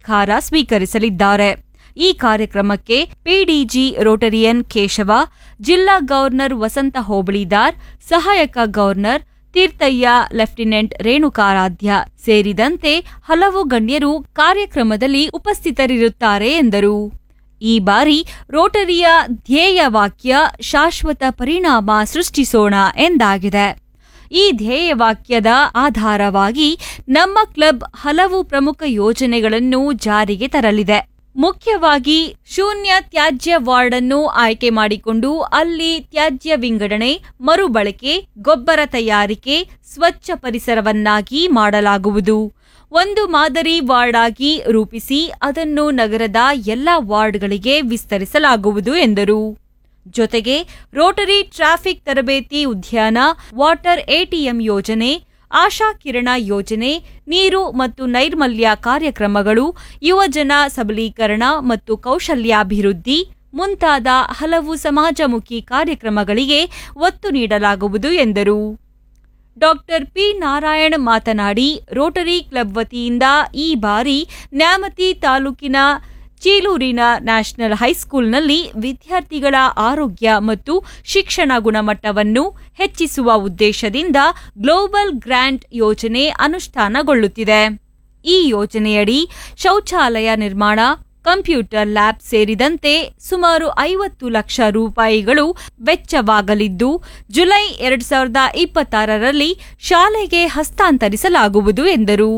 ಪುರಸ್ಕಾರ ಸ್ವೀಕರಿಸಲಿದ್ದಾರೆ ಈ ಕಾರ್ಯಕ್ರಮಕ್ಕೆ ಪಿಡಿಜಿ ರೋಟರಿಯನ್ ಕೇಶವ ಜಿಲ್ಲಾ ಗವರ್ನರ್ ವಸಂತ ಹೋಬಳಿದಾರ್ ಸಹಾಯಕ ಗವರ್ನರ್ ತೀರ್ಥಯ್ಯ ಲೆಫ್ಟಿನೆಂಟ್ ರೇಣುಕಾರಾಧ್ಯ ಸೇರಿದಂತೆ ಹಲವು ಗಣ್ಯರು ಕಾರ್ಯಕ್ರಮದಲ್ಲಿ ಉಪಸ್ಥಿತರಿರುತ್ತಾರೆ ಎಂದರು ಈ ಬಾರಿ ರೋಟರಿಯ ಧ್ಯೇಯ ವಾಕ್ಯ ಶಾಶ್ವತ ಪರಿಣಾಮ ಸೃಷ್ಟಿಸೋಣ ಎಂದಾಗಿದೆ ಈ ಧ್ಯೇಯವಾಕ್ಯದ ಆಧಾರವಾಗಿ ನಮ್ಮ ಕ್ಲಬ್ ಹಲವು ಪ್ರಮುಖ ಯೋಜನೆಗಳನ್ನು ಜಾರಿಗೆ ತರಲಿದೆ ಮುಖ್ಯವಾಗಿ ಶೂನ್ಯ ತ್ಯಾಜ್ಯ ವಾರ್ಡ್ ಅನ್ನು ಆಯ್ಕೆ ಮಾಡಿಕೊಂಡು ಅಲ್ಲಿ ತ್ಯಾಜ್ಯ ವಿಂಗಡಣೆ ಮರುಬಳಕೆ ಗೊಬ್ಬರ ತಯಾರಿಕೆ ಸ್ವಚ್ಛ ಪರಿಸರವನ್ನಾಗಿ ಮಾಡಲಾಗುವುದು ಒಂದು ಮಾದರಿ ವಾರ್ಡ್ ಆಗಿ ರೂಪಿಸಿ ಅದನ್ನು ನಗರದ ಎಲ್ಲ ವಾರ್ಡ್ಗಳಿಗೆ ವಿಸ್ತರಿಸಲಾಗುವುದು ಎಂದರು ಜೊತೆಗೆ ರೋಟರಿ ಟ್ರಾಫಿಕ್ ತರಬೇತಿ ಉದ್ಯಾನ ವಾಟರ್ ಎಟಿಎಂ ಯೋಜನೆ ಆಶಾ ಕಿರಣ ಯೋಜನೆ ನೀರು ಮತ್ತು ನೈರ್ಮಲ್ಯ ಕಾರ್ಯಕ್ರಮಗಳು ಯುವಜನ ಸಬಲೀಕರಣ ಮತ್ತು ಕೌಶಲ್ಯಾಭಿವೃದ್ಧಿ ಮುಂತಾದ ಹಲವು ಸಮಾಜಮುಖಿ ಕಾರ್ಯಕ್ರಮಗಳಿಗೆ ಒತ್ತು ನೀಡಲಾಗುವುದು ಎಂದರು ಡಾಕ್ಟರ್ ಪಿ ನಾರಾಯಣ್ ಮಾತನಾಡಿ ರೋಟರಿ ಕ್ಲಬ್ ವತಿಯಿಂದ ಈ ಬಾರಿ ನ್ಯಾಮತಿ ತಾಲೂಕಿನ ಚೀಲೂರಿನ ನ್ಯಾಷನಲ್ ಹೈಸ್ಕೂಲ್ನಲ್ಲಿ ವಿದ್ಯಾರ್ಥಿಗಳ ಆರೋಗ್ಯ ಮತ್ತು ಶಿಕ್ಷಣ ಗುಣಮಟ್ಟವನ್ನು ಹೆಚ್ಚಿಸುವ ಉದ್ದೇಶದಿಂದ ಗ್ಲೋಬಲ್ ಗ್ರಾಂಟ್ ಯೋಜನೆ ಅನುಷ್ಠಾನಗೊಳ್ಳುತ್ತಿದೆ ಈ ಯೋಜನೆಯಡಿ ಶೌಚಾಲಯ ನಿರ್ಮಾಣ ಕಂಪ್ಯೂಟರ್ ಲ್ಯಾಬ್ ಸೇರಿದಂತೆ ಸುಮಾರು ಐವತ್ತು ಲಕ್ಷ ರೂಪಾಯಿಗಳು ವೆಚ್ಚವಾಗಲಿದ್ದು ಜುಲೈ ಎರಡ್ ಸಾವಿರದ ಇಪ್ಪತ್ತಾರರಲ್ಲಿ ಶಾಲೆಗೆ ಹಸ್ತಾಂತರಿಸಲಾಗುವುದು ಎಂದರು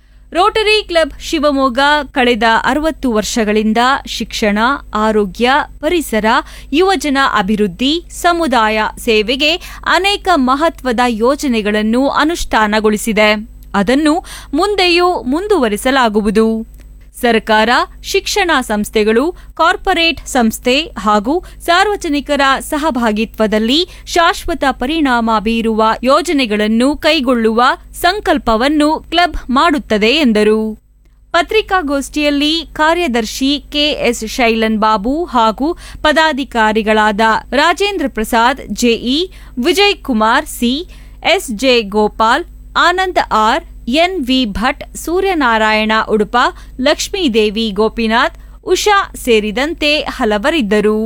ರೋಟರಿ ಕ್ಲಬ್ ಶಿವಮೊಗ್ಗ ಕಳೆದ ಅರವತ್ತು ವರ್ಷಗಳಿಂದ ಶಿಕ್ಷಣ ಆರೋಗ್ಯ ಪರಿಸರ ಯುವಜನ ಅಭಿವೃದ್ಧಿ ಸಮುದಾಯ ಸೇವೆಗೆ ಅನೇಕ ಮಹತ್ವದ ಯೋಜನೆಗಳನ್ನು ಅನುಷ್ಠಾನಗೊಳಿಸಿದೆ ಅದನ್ನು ಮುಂದೆಯೂ ಮುಂದುವರಿಸಲಾಗುವುದು ಸರ್ಕಾರ ಶಿಕ್ಷಣ ಸಂಸ್ಥೆಗಳು ಕಾರ್ಪೊರೇಟ್ ಸಂಸ್ಥೆ ಹಾಗೂ ಸಾರ್ವಜನಿಕರ ಸಹಭಾಗಿತ್ವದಲ್ಲಿ ಶಾಶ್ವತ ಪರಿಣಾಮ ಬೀರುವ ಯೋಜನೆಗಳನ್ನು ಕೈಗೊಳ್ಳುವ ಸಂಕಲ್ಪವನ್ನು ಕ್ಲಬ್ ಮಾಡುತ್ತದೆ ಎಂದರು ಪತ್ರಿಕಾಗೋಷ್ಠಿಯಲ್ಲಿ ಕಾರ್ಯದರ್ಶಿ ಕೆಎಸ್ ಶೈಲನ್ ಬಾಬು ಹಾಗೂ ಪದಾಧಿಕಾರಿಗಳಾದ Rajendra Prasad JE Vijay Kumar C SJ Gopal Anand R N V Bhat Suryanarayana Udupa Lakshmidevi Gopinath Usha ಸೇರಿದಂತೆ ಹಲವರಿದ್ದರು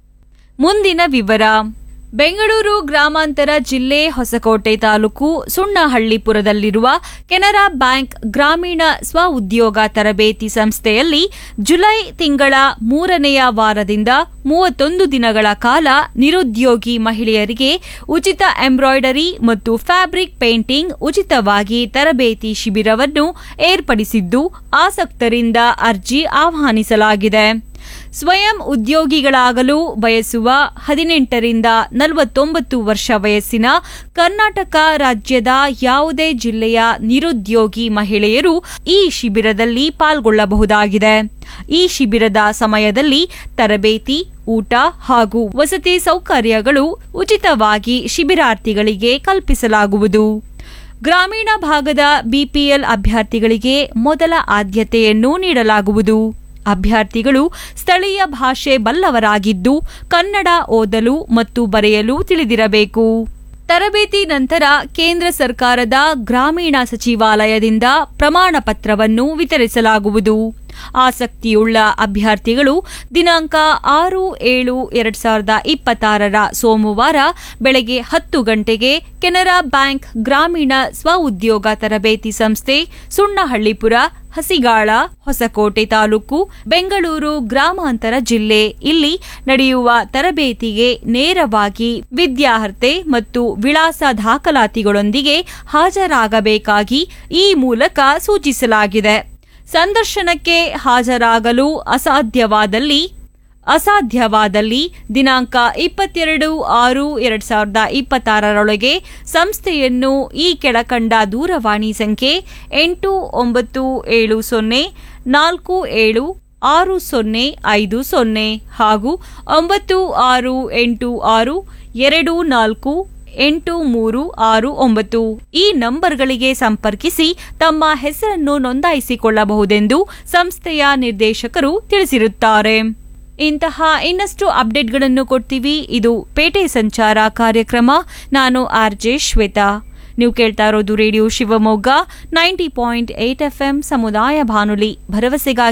ಮುಂದಿನ ವಿವರ ಬೆಂಗಳೂರು ಗ್ರಾಮಾಂತರ ಜಿಲ್ಲೆ ಹೊಸಕೋಟೆ ತಾಲೂಕು ಸುಣ್ಣಹಳ್ಳಿಪುರದಲ್ಲಿರುವ ಕೆನರಾ ಬ್ಯಾಂಕ್ ಗ್ರಾಮೀಣ ಸ್ವಉದ್ಯೋಗ ತರಬೇತಿ ಸಂಸ್ಥೆಯಲ್ಲಿ ಜುಲೈ ತಿಂಗಳ ಮೂರನೆಯ ವಾರದಿಂದ ಮೂವತ್ತೊಂದು ದಿನಗಳ ಕಾಲ ನಿರುದ್ಯೋಗಿ ಮಹಿಳೆಯರಿಗೆ ಉಚಿತ ಎಂಬ್ರಾಯ್ಡರಿ ಮತ್ತು ಫ್ಯಾಬ್ರಿಕ್ ಪೇಂಟಿಂಗ್ ಉಚಿತವಾಗಿ ತರಬೇತಿ ಶಿಬಿರವನ್ನು ಏರ್ಪಡಿಸಿದ್ದು ಆಸಕ್ತರಿಂದ ಅರ್ಜಿ ಆಹ್ವಾನಿಸಲಾಗಿದೆ ಸ್ವಯಂ ಉದ್ಯೋಗಿಗಳಾಗಲು ಬಯಸುವ ಹದಿನೆಂಟರಿಂದ ನಲವತ್ತೊಂಬತ್ತು ವರ್ಷ ವಯಸ್ಸಿನ ಕರ್ನಾಟಕ ರಾಜ್ಯದ ಯಾವುದೇ ಜಿಲ್ಲೆಯ ನಿರುದ್ಯೋಗಿ ಮಹಿಳೆಯರು ಈ ಶಿಬಿರದಲ್ಲಿ ಪಾಲ್ಗೊಳ್ಳಬಹುದಾಗಿದೆ ಈ ಶಿಬಿರದ ಸಮಯದಲ್ಲಿ ತರಬೇತಿ ಊಟ ಹಾಗೂ ವಸತಿ ಸೌಕರ್ಯಗಳು ಉಚಿತವಾಗಿ ಶಿಬಿರಾರ್ಥಿಗಳಿಗೆ ಕಲ್ಪಿಸಲಾಗುವುದು ಗ್ರಾಮೀಣ ಭಾಗದ ಬಿಪಿಎಲ್ ಅಭ್ಯರ್ಥಿಗಳಿಗೆ ಮೊದಲ ಆದ್ಯತೆಯನ್ನು ನೀಡಲಾಗುವುದು ಅಭ್ಯರ್ಥಿಗಳು ಸ್ಥಳೀಯ ಭಾಷೆ ಬಲ್ಲವರಾಗಿದ್ದು ಕನ್ನಡ ಓದಲು ಮತ್ತು ಬರೆಯಲು ತಿಳಿದಿರಬೇಕು ತರಬೇತಿ ನಂತರ ಕೇಂದ್ರ ಸರ್ಕಾರದ ಗ್ರಾಮೀಣ ಸಚಿವಾಲಯದಿಂದ ಪ್ರಮಾಣ ಪತ್ರವನ್ನು ವಿತರಿಸಲಾಗುವುದು ಆಸಕ್ತಿಯುಳ್ಳ ಅಭ್ಯರ್ಥಿಗಳು ದಿನಾಂಕ ಆರು ಏಳು ಎರಡ್ ಸಾವಿರದ ಇಪ್ಪತ್ತಾರರ ಸೋಮವಾರ ಬೆಳಗ್ಗೆ ಹತ್ತು ಗಂಟೆಗೆ ಕೆನರಾ ಬ್ಯಾಂಕ್ ಗ್ರಾಮೀಣ ಸ್ವಉದ್ಯೋಗ ತರಬೇತಿ ಸಂಸ್ಥೆ ಸುಣ್ಣಹಳ್ಳಿಪುರ ಹಸಿಗಾಳ ಹೊಸಕೋಟೆ ತಾಲೂಕು ಬೆಂಗಳೂರು ಗ್ರಾಮಾಂತರ ಜಿಲ್ಲೆ ಇಲ್ಲಿ ನಡೆಯುವ ತರಬೇತಿಗೆ ನೇರವಾಗಿ ವಿದ್ಯಾರ್ಹತೆ ಮತ್ತು ವಿಳಾಸ ದಾಖಲಾತಿಗಳೊಂದಿಗೆ ಹಾಜರಾಗಬೇಕಾಗಿ ಈ ಮೂಲಕ ಸೂಚಿಸಲಾಗಿದೆ ಸಂದರ್ಶನಕ್ಕೆ ಹಾಜರಾಗಲು ಅಸಾಧ್ಯವಾದಲ್ಲಿ ಅಸಾಧ್ಯವಾದಲ್ಲಿ ದಿನಾಂಕ ಇಪ್ಪತ್ತೆರಡು ಆರು ಎರಡ್ ಸಾವಿರದ ಇಪ್ಪತ್ತಾರರೊಳಗೆ ಸಂಸ್ಥೆಯನ್ನು ಈ ಕೆಳಕಂಡ ದೂರವಾಣಿ ಸಂಖ್ಯೆ ಎಂಟು ಒಂಬತ್ತು ಏಳು ಸೊನ್ನೆ ನಾಲ್ಕು ಏಳು ಆರು ಸೊನ್ನೆ ಐದು ಸೊನ್ನೆ ಹಾಗೂ ಒಂಬತ್ತು ಆರು ಎಂಟು ಆರು ಎರಡು ನಾಲ್ಕು ಎಂಟು ಮೂರು ಆರು ಒಂಬತ್ತು ಈ ನಂಬರ್ಗಳಿಗೆ ಸಂಪರ್ಕಿಸಿ ತಮ್ಮ ಹೆಸರನ್ನು ನೋಂದಾಯಿಸಿಕೊಳ್ಳಬಹುದೆಂದು ಸಂಸ್ಥೆಯ ನಿರ್ದೇಶಕರು ತಿಳಿಸಿರುತ್ತಾರೆ ಇಂತಹ ಇನ್ನಷ್ಟು ಅಪ್ಡೇಟ್ಗಳನ್ನು ಕೊಡ್ತೀವಿ ಇದು ಪೇಟೆ ಸಂಚಾರ ಕಾರ್ಯಕ್ರಮ ನಾನು ಆರ್ ಜೆ ಶ್ವೇತಾ ನೀವು ಕೇಳ್ತಾ ಇರೋದು radio Shivamogga ninety point eight F ಸಮುದಾಯ ಬಾನುಲಿ ಭರವಸೆಗಾಗಿ